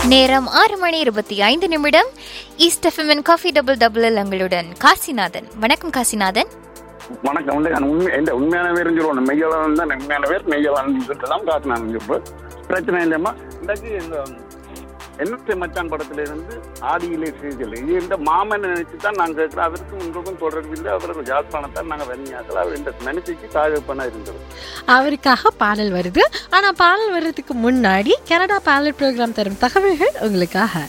நேரம் ஆறு மணி இருபத்தி ஐந்து நிமிடம் ஈஸ்ட் எஃப்எம்என் காஃபி டபுள் டபுள் எங்களுடன் காசிநாதன் வணக்கம் காசிநாதன் வணக்கம் வந்து நான் உண்மை எந்த உண்மையான பேர் சொல்லணும் மெய்யலான் தான் உண்மையான பேர் மெய்யலான் சொல்லிட்டு தான் காசு நான் சொல்றேன் பிரச்சனை இல்லையம்மா இன்றைக்கு இந்த என்னத்தை மச்சான் படத்துல இருந்து ஆதியிலே செய்திகள் இது இந்த மாமன் நினைச்சு தான் நாங்கள் கேட்குறோம் அவருக்கும் உங்களுக்கும் தொடர்பு இல்லை அவருக்கு யாழ்ப்பாணத்தான் நாங்கள் வெண்ணியாக்கள் அவர் இந்த நினைச்சிக்கு தாழ்ப்பனா இருந்தது அவருக்காக பாடல் வருது ஆனா பாடல் வர்றதுக்கு முன்னாடி கனடா பாலட் ப்ரோக்ராம் தரும் தகவல்கள் உங்களுக்காக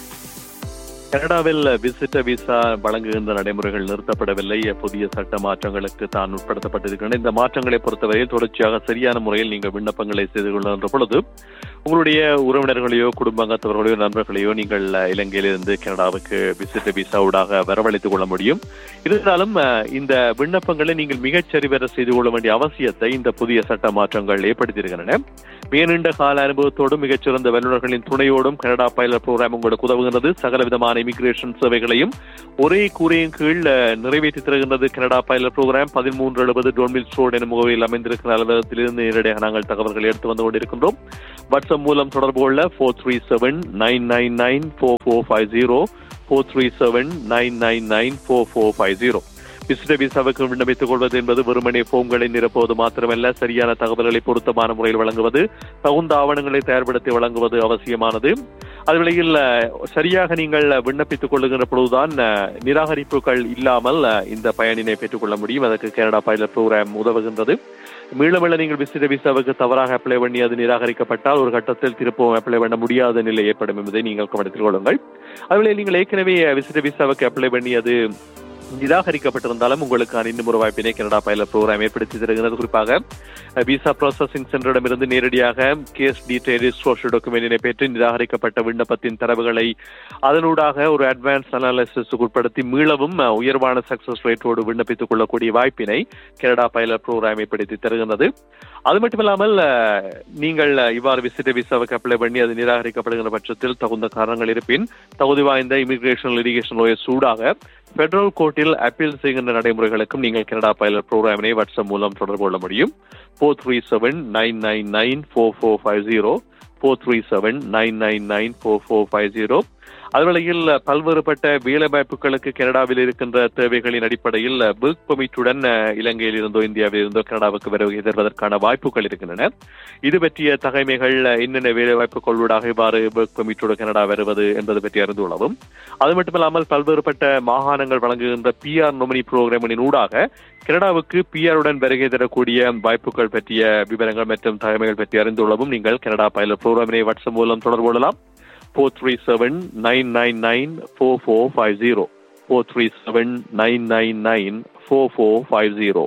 கனடாவில் விசிட்ட விசா வழங்குகின்ற நடைமுறைகள் நிறுத்தப்படவில்லை புதிய சட்ட மாற்றங்களுக்கு தான் உட்படுத்தப்பட்டிருக்கின்றன இந்த மாற்றங்களை பொறுத்தவரையில் தொடர்ச்சியாக சரியான முறையில் நீங்கள் விண்ணப்பங்களை செய்து கொள்கின்ற பொழுது உங்களுடைய உறவினர்களையோ குடும்பத்தவர்களையோ நண்பர்களையோ நீங்கள் இலங்கையிலிருந்து கனடாவுக்கு விசிட்ட விசா ஊடாக வரவழைத்துக் கொள்ள முடியும் இருந்தாலும் அஹ், இந்த விண்ணப்பங்களை நீங்கள் மிகச் சரிவர செய்து கொள்ள வேண்டிய அவசியத்தை இந்த புதிய சட்ட மாற்றங்கள் ஏற்படுத்தியிருக்கின்றன மிக நீண்ட கால அனுபவத்தோடும் மிகச்சிறந்த வல்லுநர்களின் துணையோடும் கனடா பைலட் ப்ரோக்ராம் உங்களுக்கு உதவுகிறது சகல விதமான இமிகிரேஷன் சேவைகளையும் ஒரே கூரையின் கீழ் அஹ், நிறைவேற்றி தருகின்றது கனடா பைலட் ப்ரோக்ராம் பதிமூன்று எழுபது டோன்மில் ரோடு எனும் முகவரியில் அமைந்திருக்கிற அலுவலகத்திலிருந்து நேரடியாக நாங்கள் தகவல்களை எடுத்து வந்து கொண்டிருக்கின்றோம் வாட்ஸ்அப் மூலம் தொடர்பு கொள்ள four three seven nine nine nine four four five zero four three seven nine nine nine four four five zero visitor விசாவுக்கு விண்ணப்பித்துக் கொள்வது என்பது வெறுமனே போம்களை நிரப்புவது மாத்திரமல்ல சரியான தகவல்களை பொருத்தமான முறையில் வழங்குவது தகுந்த ஆவணங்களை தயார்படுத்தி வழங்குவது அவசியமானது அதுவேளையில் அஹ், சரியாக நீங்கள் விண்ணப்பித்துக் கொள்ளுகின்ற பொழுதுதான் அஹ், நிராகரிப்புகள் இல்லாமல் அஹ், இந்த பயனினை பெற்றுக்கொள்ள முடியும் அதற்கு கனடா பைலட் ப்ரோக்ராம் உதவுகின்றது மீள மீள நீங்கள் விசிட்ட விசாவுக்கு தவறாக அப்ளை பண்ணி அது நிராகரிக்கப்பட்டால் ஒரு கட்டத்தில் திருப்பவும் அப்ளை பண்ண முடியாத நிலை ஏற்படும் என்பதை நீங்கள் கவனத்தில் கொள்ளுங்கள் அதுவேளை நீங்கள் ஏற்கனவே விசிட்ட விசாவுக்கு அப்ளை பண்ணி அது நிராகரிக்கப்பட்டிருந்தாலும் உங்களுக்கான இன்னும் ஒரு வாய்ப்பினை கனடா பைலட் ப்ரோக்ராம் ஏற்படுத்தி தருகிறது குறிப்பாக விசா ப்ராசஸிங் சென்டரிடமிருந்து நேரடியாக கேஸ் டீடைல் சோஷியல் டாக்குமெண்டினை பெற்று நிராகரிக்கப்பட்ட விண்ணப்பத்தின் தரவுகளை அதனூடாக ஒரு அட்வான்ஸ் அனாலிசிஸுக்கு உட்படுத்தி மீளவும் அஹ், உயர்வான சக்சஸ் ரேட்டோடு விண்ணப்பித்துக் கொள்ளக்கூடிய வாய்ப்பினை கனடா பைலட் ப்ரோக்ராம் ஏற்படுத்தி தருகின்றது அது மட்டுமில்லாமல் அஹ், நீங்கள் அஹ், இவ்வாறு விசிட்ட விசாவுக்கு அப்ளை பண்ணி அது நிராகரிக்கப்படுகின்ற பட்சத்தில் தகுந்த காரணங்கள் இருப்பின் தகுதி வாய்ந்த இமிகிரேஷன் லிடிகேஷன் லோயர் சூடாக பெட்ரோல் கோர்ட்டில் அப்பீல் செய்கின்ற நடைமுறைகளுக்கும் நீங்கள் கனடா பைலட் ப்ரோக்ராமினை வாட்ஸ்அப் மூலம் தொடர்பு கொள்ள முடியும் four three seven nine nine nine four four five zero four three seven nine nine nine four four five zero அதுவேளையில் பல்வேறுபட்ட வேலைவாய்ப்புகளுக்கு கனடாவில் இருக்கின்ற தேவைகளின் அடிப்படையில் ஒர்க் பெர்மிட்டுடன் இலங்கையில் இருந்தோ இந்தியாவில் இருந்தோ கனடாவுக்கு வருகை தருவதற்கான வாய்ப்புகள் இருக்கின்றன இது பற்றிய தகைமைகள் என்னென்ன வேலைவாய்ப்புகள் ஊடாக இவ்வாறு ஒர்க் பெர்மிட்டோடு கனடா வருவது என்பது பற்றி அறிந்து கொள்ளவும் அது மட்டுமல்லாமல் பல்வேறுபட்ட மாகாணங்கள் வழங்குகின்ற பிஆர் நொமினி புரோகிராமின் ஊடாக கனடாவுக்கு பிஆருடன் வருகை தரக்கூடிய வாய்ப்புகள் பற்றிய விவரங்கள் மற்றும் தகவல்கள் பற்றி அறிந்து கொள்ளவும் நீங்கள் கனடா பைலட் புரோகிராமினை வாட்ஸ்அப் மூலம் தொடர்பு கொள்ளலாம் four three seven nine nine nine four four five zero four three seven nine nine nine four four five zero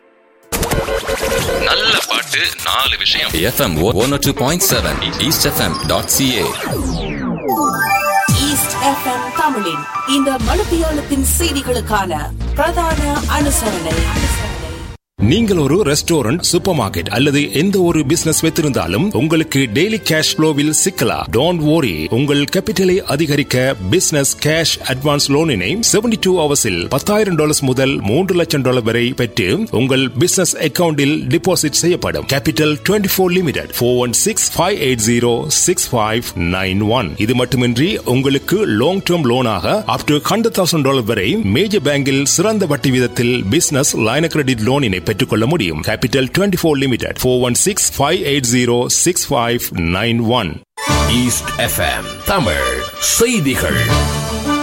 நல்ல பாட்டு நாலு விஷயம் FM one two point seven east FM dot CA east FM தமிழின் இந்த மனுப்பியாளத்தின் செய்திகளுக்கான பிரதான அனுசரணை நீங்கள் ஒரு ரெஸ்டாரண்ட் சூப்பர் மார்க்கெட் அல்லது எந்த ஒரு பிசினஸ் வைத்திருந்தாலும் உங்களுக்கு டெய்லி கேஷ் ஃப்ளோவில் சிக்கலாம் டோன்ட் worry உங்கள் கேபிட்டலை அதிகரிக்க பிசினஸ் கேஷ் அட்வான்ஸ் லோனினை 72 டூ ஹவர்ஸில் பத்தாயிரம் டாலர்ஸ் முதல் மூன்று லட்சம் டாலர் வரை பெற்று உங்கள் பிசினஸ் அக்கவுண்டில் டிபாசிட் செய்யப்படும் capital 24 four limited four one six five eight zero six five nine one இது மட்டுமின்றி உங்களுக்கு லாங் டேர்ம் லோனாக up to hundred thousand dollar வரை மேஜர் பேங்கில் சிறந்த வட்டி வீதத்தில் பிசினஸ் லைன கிரெடிட் லோனினை பெற்றுக்கொள்ள முடியும் capital 24 four limited four one six five eight zero six five nine one east FM Tamil செய்திகள்